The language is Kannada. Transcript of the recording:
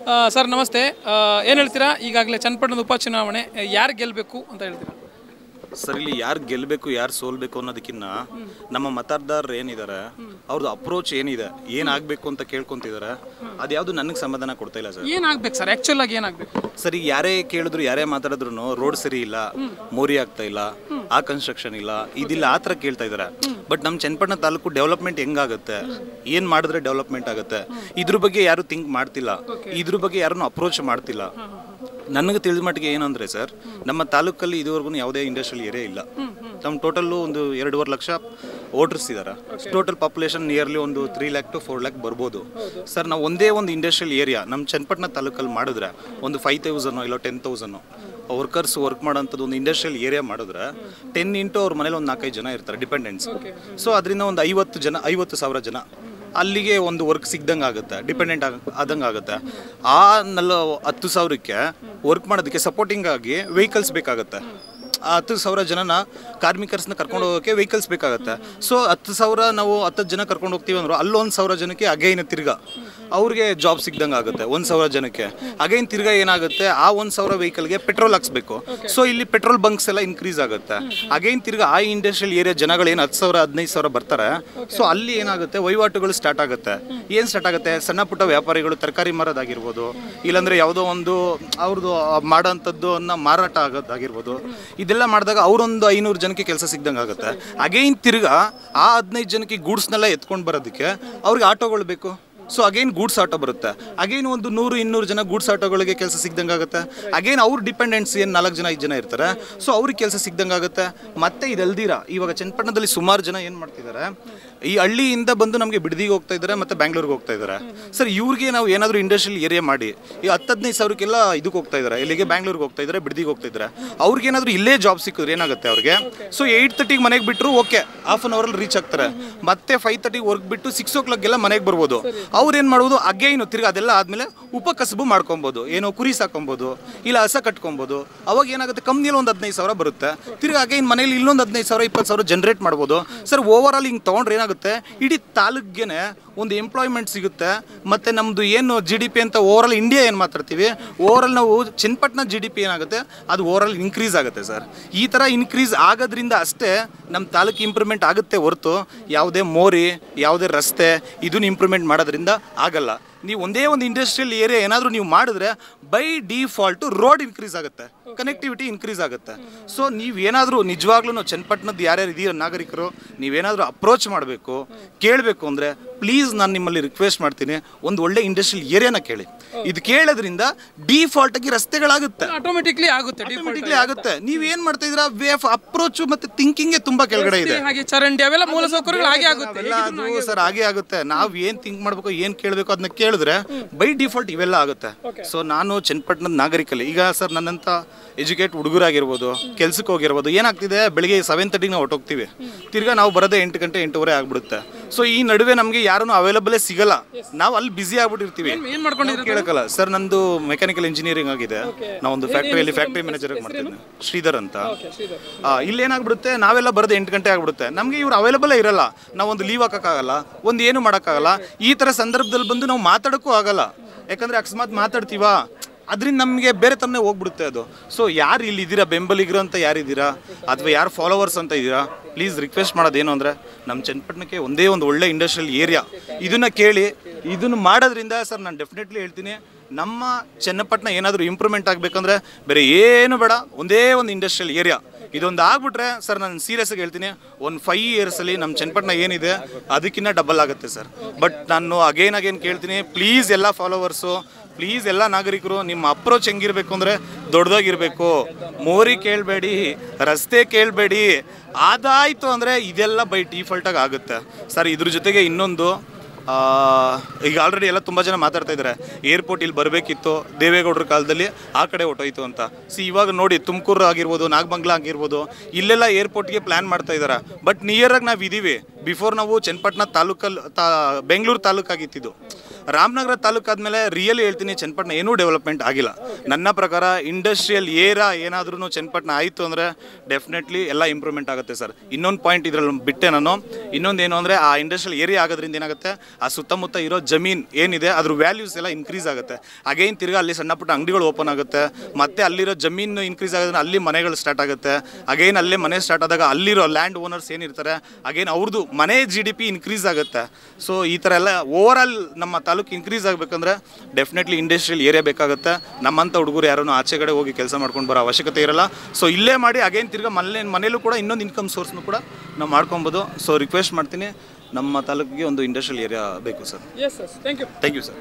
ಸರ್ ನಮಸ್ತೆ ಏನು ಹೇಳ್ತೀರಾ ಈಗಾಗಲೇ ಚನ್ನಪಟ್ಟಣದ ಉಪಚುನಾವಣೆ ಯಾರು ಗೆಲ್ಲಬೇಕು ಅಂತ ಹೇಳ್ತೀರಾ ಸರ್ ಇಲ್ಲಿ ಯಾರು ಗೆಲ್ಲಬೇಕು ಯಾರು ಸೋಲ್ಬೇಕು ಅನ್ನೋದಕ್ಕಿಂತ ನಮ್ಮ ಮತದಾರರು ಏನಿದ್ದಾರೆ ಅವ್ರದ್ದು ಅಪ್ರೋಚ್ ಏನಿದೆ ಏನಾಗಬೇಕು ಅಂತ ಕೇಳ್ಕೊಂತಿದ್ದಾರೆ ಅದ್ಯಾವುದು ನನಗೆ ಸಮಾಧಾನ ಕೊಡ್ತಾ ಇಲ್ಲ ಸರ್ ಏನಾಗ್ಬೇಕು ಸರ್ ಆ್ಯಕ್ಚುಲ್ ಆಗಿ ಏನಾಗಬೇಕು ಸರ್ ಈಗ ಯಾರೇ ಕೇಳಿದ್ರು ಯಾರೇ ಮಾತಾಡಿದ್ರು ರೋಡ್ ಸರಿ ಇಲ್ಲ ಮೋರಿ ಆಗ್ತಾ ಇಲ್ಲ ಆ ಕನ್ಸ್ಟ್ರಕ್ಷನ್ ಇಲ್ಲ ಇದಿಲ್ಲ ಆ ಥರ ಕೇಳ್ತಾ ಇದ್ದಾರೆ ಬಟ್ ನಮ್ಮ ಚನ್ನಪಟ್ಟಣ ತಾಲೂಕು ಡೆವಲಪ್ಮೆಂಟ್ ಹೆಂಗಾಗುತ್ತೆ ಏನು ಮಾಡಿದ್ರೆ ಡೆವಲಪ್ಮೆಂಟ್ ಆಗುತ್ತೆ ಇದ್ರ ಬಗ್ಗೆ ಯಾರು ಥಿಂಕ್ ಮಾಡ್ತಿಲ್ಲ ಇದ್ರ ಬಗ್ಗೆ ಯಾರನ್ನು ಅಪ್ರೋಚ್ ಮಾಡ್ತಿಲ್ಲ ನನಗೆ ತಿಳಿದ ಮಟ್ಟಿಗೆ ಏನಂದ್ರೆ ಸರ್ ನಮ್ಮ ತಾಲೂಕಲ್ಲಿ ಇದುವರೆಗೂ ಯಾವುದೇ ಇಂಡಸ್ಟ್ರಿಯಲ್ ಏರಿಯಾ ಇಲ್ಲ ನಮ್ಮ ಟೋಟಲ್ಲು ಒಂದು ಎರಡೂವರೆ ಲಕ್ಷ ವೋಟರ್ಸ್ ಇದ್ದಾರೆ ಟೋಟಲ್ ಪಾಪ್ಯುಲೇಷನ್ ನಿಯರ್ಲಿ ಒಂದು three lakh to four lakh ಬರ್ಬೋದು ಸರ್ ನಾವು ಒಂದೇ ಒಂದು ಇಂಡಸ್ಟ್ರಿಯಲ್ ಏರಿಯಾ ನಮ್ಮ ಚನ್ನಪಟ್ಟಣ ತಾಲೂಕಲ್ಲಿ ಮಾಡಿದ್ರೆ ಒಂದು ಫೈವ್ ತೌಸಂಡ್ ಇಲ್ಲ ಟೆನ್ ತೌಸಂಡ್ ವರ್ಕರ್ಸ್ ವರ್ಕ್ ಮಾಡೋಂಥದ್ದು ಒಂದು ಇಂಡಸ್ಟ್ರಿಯಲ್ ಏರಿಯಾ ಮಾಡಿದ್ರೆ ಟೆನ್ ಇಂಟು ಅವ್ರ ಮನೇಲಿ ಒಂದು ನಾಲ್ಕೈದು ಜನ ಇರ್ತಾರೆ ಡಿಪೆಂಡೆನ್ಸ್ ಸೊ ಅದರಿಂದ ಒಂದು ಐವತ್ತು ಜನ ಐವತ್ತು ಸಾವಿರ ಜನ ಅಲ್ಲಿಗೆ ಒಂದು ವರ್ಕ್ ಸಿಗ್ದಂಗೆ ಆಗುತ್ತೆ ಡಿಪೆಂಡೆಂಟ್ ಆಗ ಆದಂಗೆ ಆಗುತ್ತೆ ಆ ನಲ್ಲ ಹತ್ತು ಸಾವಿರಕ್ಕೆ ವರ್ಕ್ ಮಾಡೋದಕ್ಕೆ ಸಪೋರ್ಟಿಂಗ್ ಆಗಿ ವೆಹಿಕಲ್ಸ್ ಬೇಕಾಗುತ್ತೆ ಆ ಹತ್ತು ಸಾವಿರ ಜನನ ಕಾರ್ಮಿಕರ್ಸ್ನ ಕರ್ಕೊಂಡು ಹೋಗೋಕ್ಕೆ ವೆಹಿಕಲ್ಸ್ ಬೇಕಾಗುತ್ತೆ ಸೊ ಹತ್ತು ಸಾವಿರ ನಾವು ಹತ್ತು ಜನ ಕರ್ಕೊಂಡು ಹೋಗ್ತೀವಿ ಅಂದ್ರೆ ಅಲ್ಲೊಂದು ಸಾವಿರ ಜನಕ್ಕೆ ಅಗೈನ್ ತಿರ್ಗಾ ಅವ್ರಿಗೆ ಜಾಬ್ ಸಿಗ್ದಂಗೆ ಆಗುತ್ತೆ ಒಂದು ಸಾವಿರ ಜನಕ್ಕೆ ಅಗೈನ್ ತಿರ್ಗಾ ಏನಾಗುತ್ತೆ ಆ ಒಂದು ಸಾವಿರ ವೆಹಿಕಲ್ಗೆ ಪೆಟ್ರೋಲ್ ಹಾಕ್ಸ್ಬೇಕು ಸೊ ಇಲ್ಲಿ ಪೆಟ್ರೋಲ್ ಬಂಕ್ಸ್ ಎಲ್ಲ ಇನ್ಕ್ರೀಸ್ ಆಗುತ್ತೆ ಅಗೈನ್ ತಿರ್ಗಾ ಆ ಇಂಡಸ್ಟ್ರಿಯಲ್ ಏರಿಯಾ ಜನಗಳು ಏನು ಹತ್ತು ಸಾವಿರ ಹದಿನೈದು ಸಾವಿರ ಬರ್ತಾರೆ ಸೊ ಅಲ್ಲಿ ಏನಾಗುತ್ತೆ ವಹಿವಾಟುಗಳು ಸ್ಟಾರ್ಟ್ ಆಗುತ್ತೆ ಏನು ಸ್ಟಾರ್ಟ್ ಆಗುತ್ತೆ ಸಣ್ಣ ಪುಟ್ಟ ವ್ಯಾಪಾರಿಗಳು ತರಕಾರಿ ಮಾರೋದಾಗಿರ್ಬೋದು ಇಲ್ಲಾಂದ್ರೆ ಯಾವುದೋ ಒಂದು ಅವ್ರದ್ದು ಮಾಡೋಂಥದ್ದು ಅನ್ನ ಮಾರಾಟ ಆಗೋದಾಗಿರ್ಬೋದು ಇದೆಲ್ಲ ಮಾಡಿದಾಗ ಅವರೊಂದು ಐನೂರು ಜನಕ್ಕೆ ಕೆಲಸ ಸಿಗ್ದಂಗೆ ಆಗುತ್ತೆ ಅಗೈನ್ ತಿರ್ಗಾ ಆ ಹದಿನೈದು ಜನಕ್ಕೆ ಗೂಡ್ಸ್ನೆಲ್ಲ ಎತ್ಕೊಂಡು ಬರೋದಕ್ಕೆ ಅವ್ರಿಗೆ ಆಟೋಗಳು ಬೇಕು ಸೊ ಅಗೈನ್ ಗೂಡ್ಸ್ ಆಟೋ ಬರುತ್ತೆ ಅಗೈನ್ ಒಂದು ನೂರು ಇನ್ನೂರು ಜನ ಗೂಡ್ಸ್ ಆಟೋಗಳಿಗೆ ಕೆಲಸ ಸಿಗ್ದಂಗೆ ಆಗುತ್ತೆ ಅಗೈನ್ ಅವ್ರ ಡಿಪೆಂಡೆನ್ಸ್ ಏನು ನಾಲ್ಕು ಜನ ಐದು ಜನ ಇರ್ತಾರೆ ಸೊ ಅವ್ರಿಗೆ ಕೆಲಸ ಸಿಗ್ದಂಗೆ ಆಗುತ್ತೆ ಮತ್ತೆ ಇದಲ್ದಿರ ಇವಾಗ ಚನ್ನಪಟ್ಟಣದಲ್ಲಿ ಸುಮಾರು ಜನ ಏನು ಮಾಡ್ತಿದ್ದಾರೆ ಈ ಹಳ್ಳಿಯಿಂದ ಬಂದು ನಮಗೆ ಬಿಡದಿಗೆ ಹೋಗ್ತಾ ಇದ್ದಾರೆ ಮತ್ತೆ ಬ್ಯಾಂಗ್ಳೂರ್ಗೆ ಹೋಗ್ತಾ ಇದ್ದಾರೆ ಸರ್ ಇವ್ರಿಗೆ ನಾವು ಏನಾದರೂ ಇಂಡಸ್ಟ್ರಿಯಲ್ ಏರಿಯಾ ಮಾಡಿ ಈ ಹತ್ತು ಹದಿನೈದು ಸಾವಿರಕ್ಕೆಲ್ಲ ಇದಕ್ಕೆ ಹೋಗ್ತಾ ಇದ್ದಾರೆ ಇಲ್ಲಿಗೆ ಬ್ಯಾಂಗ್ಳೂರ್ಗೆ ಹೋಗ್ತಾ ಇದ್ದಾರೆ ಬಿಡದಿಗೆ ಹೋಗ್ತಾ ಇದ್ದಾರೆ ಅವ್ರಿಗೆ ಏನಾದರೂ ಇಲ್ಲೇ ಜಾಬ್ ಸಿಕ್ಕಿದ್ರೆ ಏನಾಗುತ್ತೆ ಅವ್ರಿಗೆ ಸೊ ಏಯ್ಟ್ ತರ್ಟಿಗೆ ಮನೆಗೆ ಬಿಟ್ಟರು ಓಕೆ ಹಾಫ್ ಅನ್ ಅವರಲ್ಲಿ ರೀಚ್ ಆಗ್ತಾರೆ ಮತ್ತೆ ಫೈವ್ ತರ್ಟಿಗೆ ವರ್ಕ್ ಬಿಟ್ಟು ಸಿಕ್ಸ್ ಓ ಕ್ಲಾಕ್ಗೆಲ್ಲ ಮನೆಗೆ ಬರ್ಬೋದು ಅವ್ರು ಏನು ಮಾಡ್ಬೋದು ಅಗೇನು ತಿರ್ಗಿ ಅದೆಲ್ಲ ಆದಮೇಲೆ ಉಪಕಸಬು ಮಾಡ್ಕೊಬೋದು ಏನೋ ಕುರಿ ಸಾಕೊಬೋದು ಇಲ್ಲ ಹಸ ಕಟ್ಕೊಬೋದು ಅವಾಗ ಏನಾಗುತ್ತೆ ಕಂಪ್ನಿಯಲ್ಲಿ ಒಂದು ಹದಿನೈದು ಸಾವಿರ ಬರುತ್ತೆ ತಿರ್ಗಿ ಅಗೈನ್ ಮನೇಲಿ ಇಲ್ಲೊಂದು ಹದಿನೈದು ಸಾವಿರ ಇಪ್ಪತ್ತು ಸಾವಿರ ಜನರೇಟ್ ಮಾಡ್ಬೋದು ಸರ್ ಓವರ್ ಆಲ್ ಹಿಂಗೆ ತೊಗೊಂಡ್ರೆ ಏನಾಗುತ್ತೆ ಇಡೀ ತಾಲೂಕಿಗೆ ಒಂದು ಎಂಪ್ಲಾಯ್ಮೆಂಟ್ ಸಿಗುತ್ತೆ ಮತ್ತು ನಮ್ಮದು ಏನು ಜಿ ಡಿ ಪಿ ಅಂತ ಓವರ್ ಆಲ್ ಇಂಡಿಯಾ ಏನು ಮಾತಾಡ್ತೀವಿ ಓವರ್ ಆಲ್ ನಾವು ಚನ್ನಪಟ್ಟಣ ಜಿ ಡಿ ಪಿ ಏನಾಗುತ್ತೆ ಅದು ಓವರ್ ಆಲ್ ಇನ್ಕ್ರೀಸ್ ಆಗುತ್ತೆ ಸರ್ ಈ ಥರ ಇನ್ಕ್ರೀಸ್ ಆಗೋದ್ರಿಂದ ಅಷ್ಟೇ ನಮ್ಮ ತಾಲೂಕು ಇಂಪ್ರೂವ್ಮೆಂಟ್ ಆಗುತ್ತೆ ಹೊರತು ಯಾವುದೇ ಮೋರಿ ಯಾವುದೇ ರಸ್ತೆ ಇದನ್ನ ಇಂಪ್ರೂವ್ಮೆಂಟ್ ಮಾಡೋದ್ರಿಂದ ಆಗಲ್ಲ ನೀವು ಒಂದೇ ಒಂದು ಇಂಡಸ್ಟ್ರಿಯಲ್ ಏರಿಯಾ ಏನಾದರೂ ನೀವು ಮಾಡಿದ್ರೆ ಬೈ ಡಿಫಾಲ್ಟು ರೋಡ್ ಇನ್ಕ್ರೀಸ್ ಆಗುತ್ತೆ ಕನೆಕ್ಟಿವಿಟಿ ಇನ್ಕ್ರೀಸ್ ಆಗುತ್ತೆ ಸೊ ನೀವೇನಾದರೂ ನಿಜವಾಗ್ಲೂ ಚನ್ನಪಟ್ಟಣದ ಯಾರ್ಯಾರು ಇದೀರ ನಾಗರಿಕರು ನೀವೇನಾದರೂ ಅಪ್ರೋಚ್ ಮಾಡಬೇಕು ಕೇಳಬೇಕು ಅಂದರೆ ಪ್ಲೀಸ್ ನಾನು ನಿಮ್ಮಲ್ಲಿ ರಿಕ್ವೆಸ್ಟ್ ಮಾಡ್ತೀನಿ ಒಂದು ಒಳ್ಳೆ ಇಂಡಸ್ಟ್ರಿಯಲ್ ಏರಿಯಾನ ಕೇಳಿ ಇದು ಕೇಳೋದ್ರಿಂದ ಡಿಫಾಲ್ಟ್ ಆಗಿ ರಸ್ತೆಗಳಾಗುತ್ತೆ ಆಟೋಮೆಟಿಕ್ಲಿ ಆಗುತ್ತೆ default ಆಟೋಮೆಟಿಕ್ಲಿ ಆಗುತ್ತೆ ನೀವು ಏನು ಮಾಡ್ತಾ ಇದ್ದೀರಾ ವೇ ಆಫ್ ಅಪ್ರೋಚ್ ಮತ್ತೆ ಥಿಂಕಿಂಗೇ ತುಂಬಾ ಕೆಳಗಡೆ ಇದೆ ಹಾಗೆ ಚರಂಡಿ ಅವೆಲ್ಲ ಮೂಲಸೌಕರ್ಯಗಳು ಹಾಗೆ ಆಗುತ್ತೆ ಅವೆಲ್ಲ ಅದು ಸರ್ ಹಾಗೆ ಆಗುತ್ತೆ ನಾವು ಏನ್ ಥಿಂಕ್ ಮಾಡ್ಬೇಕು ಏನ್ ಕೇಳಬೇಕು ಅದನ್ನ ಕೇಳಿದ್ರೆ ಬೈ ಡಿಫಾಲ್ಟ್ ಇವೆಲ್ಲ ಆಗುತ್ತೆ ಸೊ ನಾನು ಚನ್ನಪಟ್ಟಣದ ನಾಗರಿಕಲ್ಲಿ ಈಗ ಸರ್ ನನ್ನಂತ ಎಜುಕೇಟ್ ಹುಡುಗರಾಗಿರ್ಬೋದು ಕೆಲ್ಸಕ್ಕೆ ಹೋಗಿರ್ಬೋದು ಏನಾಗ್ತಿದೆ ಬೆಳಿಗ್ಗೆ ಸೆವೆನ್ ತರ್ಟಿಗೆ ನಾವು ಹೊಟ್ಟೋಗ್ತೀವಿ ತಿರ್ಗಾ ನಾವು ಬರೋದೇ ಎಂಟು ಗಂಟೆ ಎಂಟೂವರೆ ಆಗ್ಬಿಡುತ್ತೆ ಸೊ ಈ ನಡುವೆ ನಮಗೆ ಯಾರೂ ಅವೈಲಬಲೇ ಸಿಗಲ್ಲ ನಾವು ಅಲ್ಲಿ ಬಿಸಿ ಆಗ್ಬಿಟ್ಟಿರ್ತೀವಿ ಏನ್ ಮಾಡ್ಕೊಂಡಿದ್ದೀರಾ ಕೇಳಕ್ಕಲ್ಲ ಸರ್ ನಂದು ಮೆಕ್ಯಾನಿಕಲ್ ಇಂಜಿನಿಯರಿಂಗ್ ಆಗಿದೆ ನಾವು ಒಂದು ಫ್ಯಾಕ್ಟ್ರಿಯಲ್ಲಿ ಫ್ಯಾಕ್ಟ್ರಿ ಮ್ಯಾನೇಜರ್ ಮಾಡ್ತಿದ್ದೀನಿ ಶ್ರೀಧರ್ ಅಂತ ಆ, ಇಲ್ಲೇನಾಗ್ಬಿಡುತ್ತೆ ನಾವೆಲ್ಲ ಬರೋದು ಎಂಟು ಗಂಟೆ ಆಗ್ಬಿಡುತ್ತೆ ನಮಗೆ ಇವ್ರು ಅವೈಲಬಲೇ ಇರಲ್ಲ ನಾವು ಒಂದು ಲೀವ್ ಹಾಕೋಕ್ಕಾಗಲ್ಲ ಒಂದು ಏನು ಮಾಡೋಕ್ಕಾಗಲ್ಲ ಈ ಥರ ಸಂದರ್ಭದಲ್ಲಿ ಬಂದು ನಾವು ಮಾತಾಡೋಕ್ಕೂ ಆಗಲ್ಲ ಯಾಕಂದ್ರೆ ಅಕಸ್ಮಾತ್ ಮಾತಾಡ್ತೀವಾ ಅದರಿಂದ ನಮಗೆ ಬೇರೆ ಥರನೇ ಹೋಗ್ಬಿಡುತ್ತೆ ಅದು ಸೊ ಯಾರು ಇಲ್ಲಿ ಇದ್ದೀರಾ ಬೆಂಬಲಿಗರು ಅಂತ ಯಾರಿದ್ದೀರಾ ಅಥವಾ ಯಾರು ಫಾಲೋವರ್ಸ್ ಅಂತ ಇದ್ದೀರಾ ಪ್ಲೀಸ್ ರಿಕ್ವೆಸ್ಟ್ ಮಾಡೋದೇನು ಅಂದರೆ ನಮ್ಮ ಚನ್ನಪಟ್ಟಣಕ್ಕೆ ಒಂದೇ ಒಂದು ಒಳ್ಳೆ ಇಂಡಸ್ಟ್ರಿಯಲ್ ಏರಿಯಾ ಇದನ್ನು ಕೇಳಿ ಇದನ್ನು ಮಾಡೋದ್ರಿಂದ ಸರ್ ನಾನು ಡೆಫಿನೆಟ್ಲಿ ಹೇಳ್ತೀನಿ ನಮ್ಮ ಚನ್ನಪಟ್ಟಣ ಏನಾದರೂ ಇಂಪ್ರೂವ್ಮೆಂಟ್ ಆಗಬೇಕಂದ್ರೆ ಬೇರೆ ಏನು ಬೇಡ ಒಂದೇ ಒಂದು ಇಂಡಸ್ಟ್ರಿಯಲ್ ಏರಿಯಾ ಇದೊಂದು ಆಗ್ಬಿಟ್ರೆ ಸರ್ ನಾನು ಸೀರಿಯಸ್ ಆಗಿ ಹೇಳ್ತೀನಿ ಒಂದು ಫೈವ್ ಇಯರ್ಸಲ್ಲಿ ನಮ್ಮ ಚನ್ನಪಟ್ಟಣ ಏನಿದೆ ಅದಕ್ಕಿಂತ ಡಬಲ್ ಆಗುತ್ತೆ ಸರ್ ಬಟ್ ನಾನು ಅಗೇನ್ ಅಗೇನ್ ಕೇಳ್ತೀನಿ ಪ್ಲೀಸ್ ಎಲ್ಲ ಫಾಲೋವರ್ಸು ಪ್ಲೀಸ್ ಎಲ್ಲ ನಾಗರಿಕರು ನಿಮ್ಮ ಅಪ್ರೋಚ್ ಹೆಂಗಿರ್ಬೇಕು ಅಂದರೆ ದೊಡ್ಡದಾಗಿರಬೇಕು ಮೋರಿ ಕೇಳಬೇಡಿ ರಸ್ತೆ ಕೇಳಬೇಡಿ ಅದಾಯಿತು ಅಂದರೆ ಇದೆಲ್ಲ ಬೈ ಡಿಫಾಲ್ಟಾಗಿ ಆಗುತ್ತೆ ಸರ್ ಇದ್ರ ಜೊತೆಗೆ ಇನ್ನೊಂದು ಆ, ಈಗ ಆಲ್ರೆಡಿ ಎಲ್ಲ ತುಂಬ ಜನ ಮಾತಾಡ್ತಾ ಇದ್ದಾರೆ ಏರ್ಪೋರ್ಟ್ ಇಲ್ಲಿ ಬರಬೇಕಿತ್ತು ದೇವೇಗೌಡರ ಕಾಲದಲ್ಲಿ ಆ ಕಡೆ ಹೊಟ್ಟೋಯ್ತು ಅಂತ ಸಿ ಇವಾಗ ನೋಡಿ ತುಮಕೂರು ಆಗಿರ್ಬೋದು ನಾಗಮಂಗ್ಲ ಆಗಿರ್ಬೋದು ಇಲ್ಲೆಲ್ಲ ಏರ್ಪೋರ್ಟ್ಗೆ ಪ್ಲ್ಯಾನ್ ಮಾಡ್ತಾ ಇದ್ದಾರೆ ಬಟ್ ನಿಯರಾಗಿ ನಾವು ಇದ್ದೀವಿ ಬಿಫೋರ್ ನಾವು ಚನ್ನಪಟ್ಟಣ ತಾಲೂಕಲ್ಲಿ ತಾ ಬೆಂಗಳೂರು ತಾಲೂಕಾಗಿತ್ತಿದ್ದು ರಾಮನಗರ ತಾಲೂಕು ಆದಮೇಲೆ ರಿಯಲಿ ಹೇಳ್ತೀನಿ ಚನ್ನಪಟ್ಟಣ ಏನೂ ಡೆವಲಪ್ಮೆಂಟ್ ಆಗಿಲ್ಲ ನನ್ನ ಪ್ರಕಾರ ಇಂಡಸ್ಟ್ರಿಯಲ್ ಏರಾ ಏನಾದ್ರೂ ಚನ್ನಪಟ್ಟಣ ಆಯಿತು ಅಂದರೆ ಡೆಫಿನೆಟ್ಲಿ ಎಲ್ಲ ಇಂಪ್ರೂವ್ಮೆಂಟ್ ಆಗುತ್ತೆ ಸರ್ ಇನ್ನೊಂದು ಪಾಯಿಂಟ್ ಇದರಲ್ಲಿ ಬಿಟ್ಟೆ ನಾನು ಇನ್ನೊಂದು ಏನು ಅಂದರೆ ಆ ಇಂಡಸ್ಟ್ರಿಯಲ್ ಏರಿಯಾ ಆಗೋದ್ರಿಂದ ಏನಾಗುತ್ತೆ ಆ ಸುತ್ತಮುತ್ತ ಇರೋ ಜಮೀನ್ ಏನಿದೆ ಅದ್ರ ವ್ಯಾಲ್ಯೂಸ್ ಎಲ್ಲ ಇನ್ಕ್ರೀಸ್ ಆಗುತ್ತೆ ಅಗೈನ್ ತಿರ್ಗಾ ಅಲ್ಲಿ ಸಣ್ಣ ಪುಟ್ಟ ಅಂಗಡಿಗಳು ಓಪನ್ ಆಗುತ್ತೆ ಮತ್ತೆ ಅಲ್ಲಿರೋ ಜಮೀನು ಇನ್ಕ್ರೀಸ್ ಆಗೋದ್ರಿಂದ ಅಲ್ಲಿ ಮನೆಗಳು ಸ್ಟಾರ್ಟ್ ಆಗುತ್ತೆ ಅಗೈನ್ ಅಲ್ಲೇ ಮನೆ ಸ್ಟಾರ್ಟ್ ಆದಾಗ ಅಲ್ಲಿರೋ ಲ್ಯಾಂಡ್ ಓನರ್ಸ್ ಏನಿರ್ತಾರೆ ಅಗೈನ್ ಅವ್ರದ್ದು ಮನೆ ಜಿ ಡಿ ಪಿ ಇನ್ಕ್ರೀಸ್ ಆಗುತ್ತೆ ಸೊ ಈ ಥರ ಎಲ್ಲ ಓವರ್ ಆಲ್ ನಮ್ಮ ತಾಲೂಕು ಇನ್ಕ್ರೀಸ್ ಆಗಬೇಕಂದ್ರೆ ಡೆಫಿನೆಟ್ಲಿ ಇಂಡಸ್ಟ್ರಿಯಲ್ ಏರಿಯಾ ಬೇಕಾಗುತ್ತೆ ನಮ್ಮಂಥ ಹುಡುಗರು ಯಾರೂ ಆಚೆ ಕಡೆ ಹೋಗಿ ಕೆಲಸ ಮಾಡ್ಕೊಂಡು ಬರೋ ಅವಶ್ಯಕತೆ ಇರಲ್ಲ ಸೊ ಇಲ್ಲೇ ಮಾಡಿ ಅಗೈನ್ ತಿರ್ಗಾ ಮನೆ ಮನೇಲೂ ಕೂಡ ಇನ್ನೊಂದು ಇನ್ಕಮ್ ಸೋರ್ಸ್ನು ಕೂಡ ನಾವು ಮಾಡ್ಕೊಬೋದು ಸೊ ರಿಕ್ವೆಸ್ಟ್ ಮಾಡ್ತೀನಿ ನಮ್ಮ ತಾಲೂಕಿಗೆ ಒಂದು ಇಂಡಸ್ಟ್ರಿಯಲ್ ಏರಿಯಾ ಬೇಕು sir yes sir thank you thank you sir